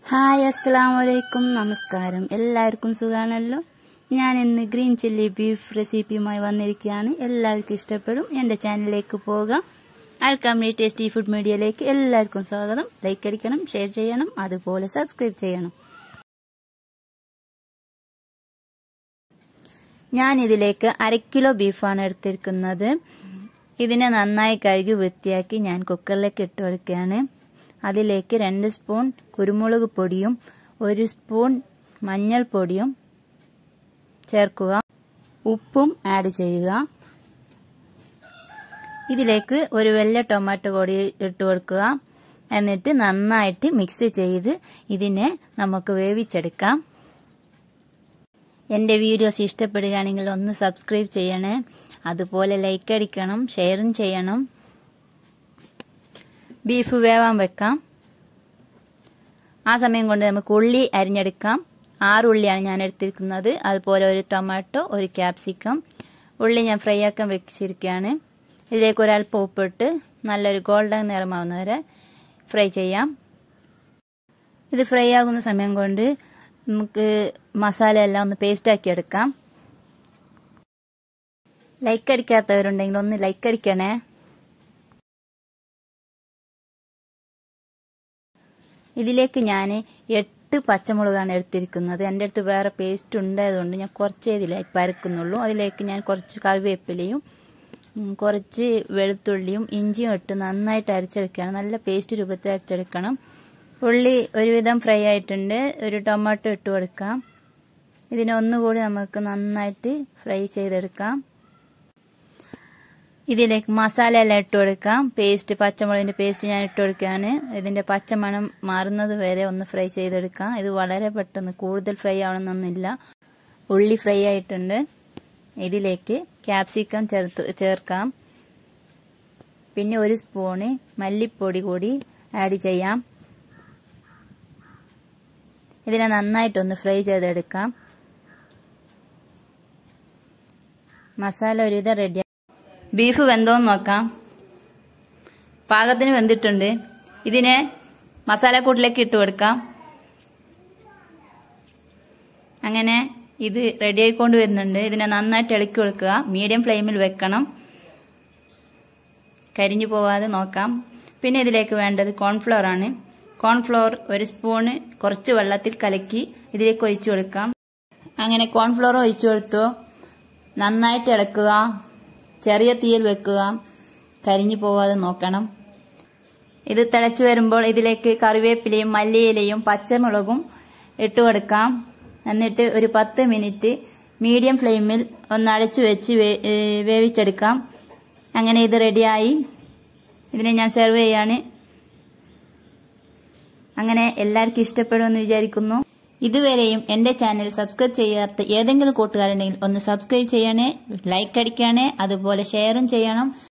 hi അസ്സാം വലൈക്കും നമസ്കാരം എല്ലാവർക്കും സുഖാണല്ലോ ഞാൻ ഇന്ന് ഗ്രീൻ ചില്ലി ബീഫ് റെസിപ്പിയുമായി വന്നിരിക്കുകയാണ് എല്ലാവർക്കും ഇഷ്ടപ്പെടും എൻ്റെ ചാനലിലേക്ക് പോകാം ആൽക്കാമി ടേസ്റ്റി ഫുഡ് മീഡിയയിലേക്ക് എല്ലാവർക്കും സ്വാഗതം ലൈക്ക് അടിക്കണം ഷെയർ ചെയ്യണം അതുപോലെ സബ്സ്ക്രൈബ് ചെയ്യണം ഞാൻ ഇതിലേക്ക് അര കിലോ ബീഫാണ് എടുത്തിരിക്കുന്നത് ഇതിനെ നന്നായി കഴുകി വൃത്തിയാക്കി ഞാൻ കുക്കറിലേക്ക് ഇട്ട് കൊടുക്കുകയാണ് അതിലേക്ക് രണ്ട് സ്പൂൺ കുരുമുളക് പൊടിയും ഒരു സ്പൂൺ മഞ്ഞൾപ്പൊടിയും ചേർക്കുക ഉപ്പും ആഡ് ചെയ്യുക ഇതിലേക്ക് ഒരു വെള്ള ടൊമാറ്റോ പൊടി ഇട്ട് കൊടുക്കുക എന്നിട്ട് നന്നായിട്ട് മിക്സ് ചെയ്ത് ഇതിനെ നമുക്ക് വേവിച്ചെടുക്കാം എൻ്റെ വീഡിയോസ് ഇഷ്ടപ്പെടുകയാണെങ്കിൽ ഒന്ന് സബ്സ്ക്രൈബ് ചെയ്യണേ അതുപോലെ ലൈക്ക് അടിക്കണം ഷെയറും ചെയ്യണം ബീഫ് വേവാൻ വെക്കാം ആ സമയം കൊണ്ട് നമുക്ക് ഉള്ളി അരിഞ്ഞെടുക്കാം ആറ് ഉള്ളിയാണ് ഞാൻ എടുത്തിരിക്കുന്നത് അതുപോലെ ഒരു ടൊമാറ്റോ ഒരു ക്യാപ്സിക്കം ഉള്ളി ഞാൻ ഫ്രൈ ആക്കാൻ വെച്ചിരിക്കുകയാണ് ഇതിലേക്ക് ഒരല്പം ഉപ്പിട്ട് നല്ലൊരു ഗോൾഡൻ നിറമാവുന്നവരെ ഫ്രൈ ചെയ്യാം ഇത് ഫ്രൈ ആകുന്ന സമയം കൊണ്ട് നമുക്ക് മസാല എല്ലാം ഒന്ന് പേസ്റ്റ് ആക്കി എടുക്കാം ലൈക്ക് അടിക്കാത്തവരുണ്ടെങ്കിൽ ഒന്ന് ലൈക്ക് അടിക്കണേ ഇതിലേക്ക് ഞാൻ എട്ട് പച്ചമുളകാണ് എടുത്തിരിക്കുന്നത് എൻ്റെ അടുത്ത് വേറെ പേസ്റ്റ് ഉണ്ടായതുകൊണ്ട് ഞാൻ കുറച്ചേ ഇതിലായി പരക്കുന്നുള്ളൂ അതിലേക്ക് ഞാൻ കുറച്ച് കറിവേപ്പിലയും കുറച്ച് വെളുത്തുള്ളിയും ഇഞ്ചിയും ഇട്ട് നന്നായിട്ട് അരച്ചെടുക്കുകയാണ് നല്ല പേസ്റ്റ് രൂപത്തിൽ അരച്ചെടുക്കണം ഉള്ളി ഒരുവിധം ഫ്രൈ ആയിട്ടുണ്ട് ഒരു ടൊമാറ്റോ ഇട്ട് കൊടുക്കാം ഇതിനെ ഒന്നുകൂടി നമുക്ക് നന്നായിട്ട് ഫ്രൈ ചെയ്തെടുക്കാം ഇതിലേക്ക് മസാല എല്ലാം ഇട്ട് കൊടുക്കാം പേസ്റ്റ് പച്ചമുളകിന്റെ പേസ്റ്റ് ഞാൻ ഇട്ട് കൊടുക്കുകയാണ് ഇതിന്റെ പച്ചമണം മാറുന്നത് വരെ ഒന്ന് ഫ്രൈ ചെയ്തെടുക്കാം ഇത് വളരെ പെട്ടെന്ന് കൂടുതൽ ഫ്രൈ ആവണമെന്നൊന്നുമില്ല ഉള്ളി ഫ്രൈ ആയിട്ടുണ്ട് ഇതിലേക്ക് ക്യാപ്സിക്കം ചേർത്ത് ചേർക്കാം പിന്നെ ഒരു സ്പൂണ് മല്ലിപ്പൊടി കൂടി ആഡ് ചെയ്യാം ഇതിനെ നന്നായിട്ടൊന്ന് ഫ്രൈ ചെയ്തെടുക്കാം മസാല ഒരുവിധം റെഡി ബീഫ് വെന്തോന്ന് നോക്കാം പാകത്തിന് വെന്തിട്ടുണ്ട് ഇതിനെ മസാലക്കൂട്ടിലേക്ക് ഇട്ട് കൊടുക്കാം അങ്ങനെ ഇത് റെഡി ആയിക്കൊണ്ട് വരുന്നുണ്ട് ഇതിനെ നന്നായിട്ട് ഇളക്കി കൊടുക്കുക മീഡിയം ഫ്ലെയിമിൽ വെക്കണം കരിഞ്ഞു പോവാതെ നോക്കാം പിന്നെ ഇതിലേക്ക് വേണ്ടത് കോൺഫ്ലവർ ആണ് കോൺഫ്ലവർ ഒരു സ്പൂണ് കുറച്ച് വെള്ളത്തിൽ കലക്കി ഇതിലേക്ക് ഒഴിച്ചു കൊടുക്കാം അങ്ങനെ കോൺഫ്ലവർ ഒഴിച്ചു കൊടുത്തു നന്നായിട്ട് ഇളക്കുക ചെറിയ തീയിൽ വെക്കുക കരിഞ്ഞു പോവാതെ നോക്കണം ഇത് തിളച്ചു വരുമ്പോൾ ഇതിലേക്ക് കറിവേപ്പിലയും മല്ലിയിലയും പച്ചമുളകും ഇട്ട് കൊടുക്കാം എന്നിട്ട് ഒരു പത്ത് മിനിറ്റ് മീഡിയം ഫ്ലെയിമിൽ ഒന്ന് അടച്ചു വെച്ച് വേവിച്ചെടുക്കാം അങ്ങനെ ഇത് റെഡിയായി ഇതിനെ ഞാൻ സെർവ് ചെയ്യാണ് അങ്ങനെ എല്ലാവർക്കും ഇഷ്ടപ്പെടുമെന്ന് വിചാരിക്കുന്നു ഇതുവരെയും എന്റെ ചാനൽ സബ്സ്ക്രൈബ് ചെയ്യാത്ത ഏതെങ്കിലും കൂട്ടുകാരുണ്ടെങ്കിൽ ഒന്ന് സബ്സ്ക്രൈബ് ചെയ്യണേ ലൈക്ക് അടിക്കണേ അതുപോലെ ഷെയറും ചെയ്യണം